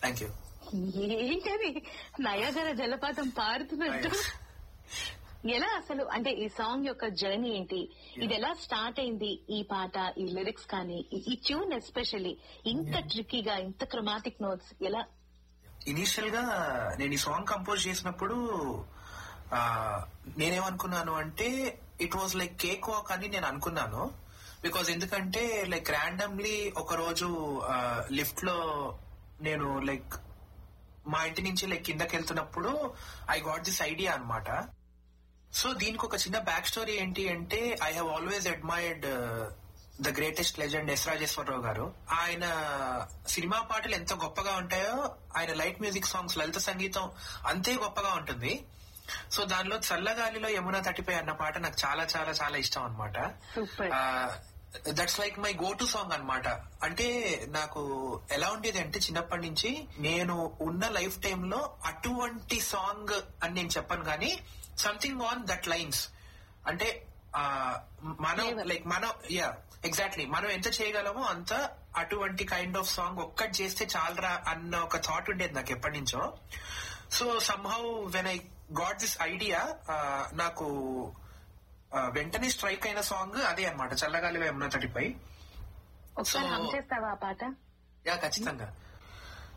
Thank you ఏంటది Niagara జలపాతం పారుతున్నట్టు ఎలా అసలు అంటే ఈ సాంగ్ యొక్క జర్నీ ఏంటి ఇది ఎలా స్టార్ట్ అయింది ఈ పాట ఈ లిరిక్స్ కానీ ఈ- ఈ ట్యూన్ ఎస్పెషల్లీ ఇంత ట్రిక్కీగా ఇంత క్రొమాటిక్ నోట్స్ ఎలా ఇనీషియల్ గా నేను ఈ సాంగ్ కంపోజ్ చేసినప్పుడు ఆ, నేనేమనుకున్నాను అంటే it was like cake walk అని నేను అనుకున్నాను బికాజ్ ఎందుకంటే లైక్ ర్యాండమ్లీ ఒక రోజు లిఫ్ట్ లో నేను లైక్ మా ఇంటి నుంచి లైక్ కిందకి వెళ్తున్నప్పుడు ఐ గాట్ దిస్ ఐడియా అన్నమాట సో దీనికి ఒక చిన్న బ్యాక్ స్టోరీ ఏంటి అంటే I have always admired the greatest legend S Rajeswararao garu ఆయన సినిమా పాటలు ఎంత గొప్పగా ఉంటాయో ఆయన లైట్ మ్యూజిక్ సాంగ్స్ లలిత సంగీతం అంతే గొప్పగా ఉంటుంది సో దానిలో చల్లగాలిలో యమున తటిపై అన్న పాట నాకు చాలా చాలా చాలా ఇష్టం అనమాట super that's like my go to song అన్నమాట అంటే నాకు ఎలా ఉండేది అంటే చిన్నప్పటి నుంచి నేను ఉన్న లైఫ్ టైమ్ లో అటువంటి సాంగ్ అని నేను చెప్పను కానీ సంథింగ్ ఆన్ దట్ లైన్స్ అంటే ఆ, మనం Flavor. లైక్ మనం యా ఎగ్జాక్ట్లీ మనం ఎంత చేయగలమో అంత అటువంటి కైండ్ ఆఫ్ సాంగ్ ఒక్కటి చేస్తే చాలరా అన్న ఒక థాట్ ఉండేది నాకు ఎప్పటి నుంచో so somehow when I got this idea నాకు ఆ, వెంటనే స్ట్రైక్ అయిన సాంగ్ అదే అన్నమాట చల్లగాలి యమున తటిపై ఒకసారి So- హమ్ చేస్తావా ఆ పాట యా ఖచ్చితంగా